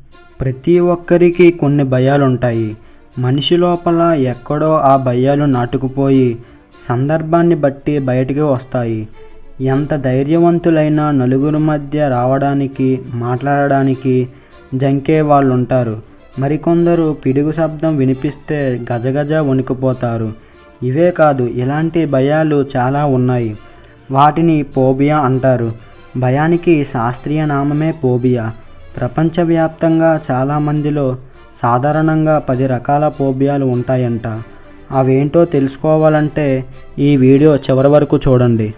ప్రతి ఒక్కరికి కొన్ని భయాలుంటాయి మనిషి లోపల ఎక్కడో ఆ భయాలు నాటుకుపోయి సందర్భాన్ని బట్టి బయటికి వస్తాయి ఎంత ధైర్యవంతులైనా నలుగురి మధ్య రావడానికి మాట్లాడడానికి జంకే వాళ్ళు ఉంటారు మరికొందరు పిడుగు శబ్దం వినిపిస్తే గజగజ వణికిపోతారు ఇవే కాదు ఇలాంటి భయాలు చాలా ఉన్నాయి వాటిని పోబియా అంటారు భయానికి శాస్త్రీయ నామమే పోబియా ప్రపంచవ్యాప్తంగా చాలామందిలో సాధారణంగా పది రకాల పోబియాలు ఉంటాయంట అవేంటో తెలుసుకోవాలంటే ఈ వీడియో చివరి వరకు చూడండి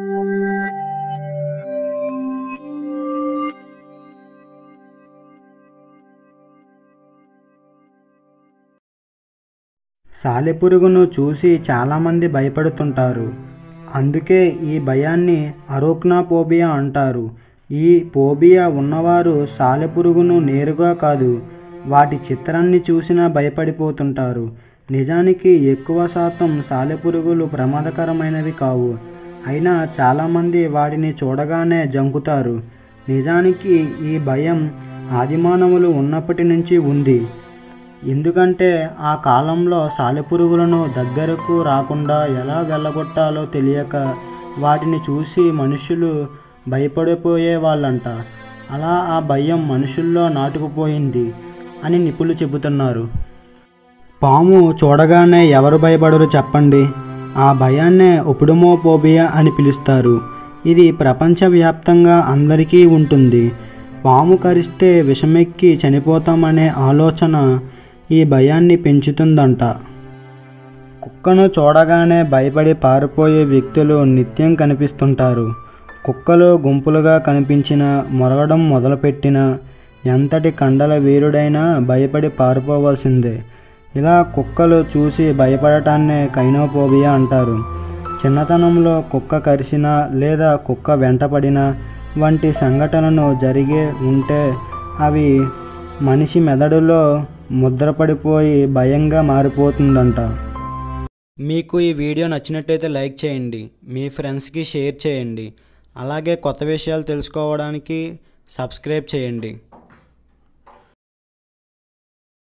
సాలెపురుగును చూసి చాలామంది భయపడుతుంటారు అందుకే ఈ భయాన్ని అరోక్నాపోబియా అంటారు ఈ పోబియా ఉన్నవారు సాలెపురుగును నేరుగా కాదు వాటి చిత్రాన్ని చూసినా భయపడిపోతుంటారు నిజానికి ఎక్కువ శాతం సాలెపురుగులు ప్రమాదకరమైనవి కావు అయినా చాలామంది వాటిని చూడగానే జంకుతారు నిజానికి ఈ భయం ఆదిమానవులు ఉన్నప్పటి నుంచి ఉంది ఎందుకంటే ఆ కాలంలో సాలెపురుగులను దగ్గరకు రాకుండా ఎలా వెళ్ళగొట్టాలో తెలియక వాటిని చూసి మనుషులు భయపడిపోయే వాళ్ళంట అలా ఆ భయం మనుషుల్లో నాటుకుపోయింది అని నిపుణులు చెబుతున్నారు పాము చూడగానే ఎవరు భయపడరు చెప్పండి ఆ భయాన్నే ఒపుడుమోపోబియా అని పిలుస్తారు ఇది ప్రపంచవ్యాప్తంగా అందరికీ ఉంటుంది పాము కరిస్తే విషమెక్కి చనిపోతామనే ఆలోచన ఈ భయాన్ని పెంచుతుందంట కుక్కను చూడగానే భయపడి పారిపోయే వ్యక్తులు నిత్యం కనిపిస్తుంటారు కుక్కలు గుంపులుగా కనిపించిన మొరగడం మొదలుపెట్టిన ఎంతటి కండల వీరుడైనా భయపడి పారిపోవాల్సిందే ఇలా కుక్కలు చూసి భయపడటాన్నే కైనోపోబియా అంటారు చిన్నతనంలో కుక్క కరిచినా లేదా కుక్క వెంటపడిన వంటి సంఘటనలు జరిగే ఉంటే అవి మనిషి మెదడులో ముద్రపడిపోయి భయంగా మారిపోతుందంట మీకు ఈ వీడియో నచ్చినట్టయితే లైక్ చేయండి మీ ఫ్రెండ్స్కి షేర్ చేయండి అలాగే కొత్త విషయాలు తెలుసుకోవడానికి సబ్స్క్రైబ్ చేయండి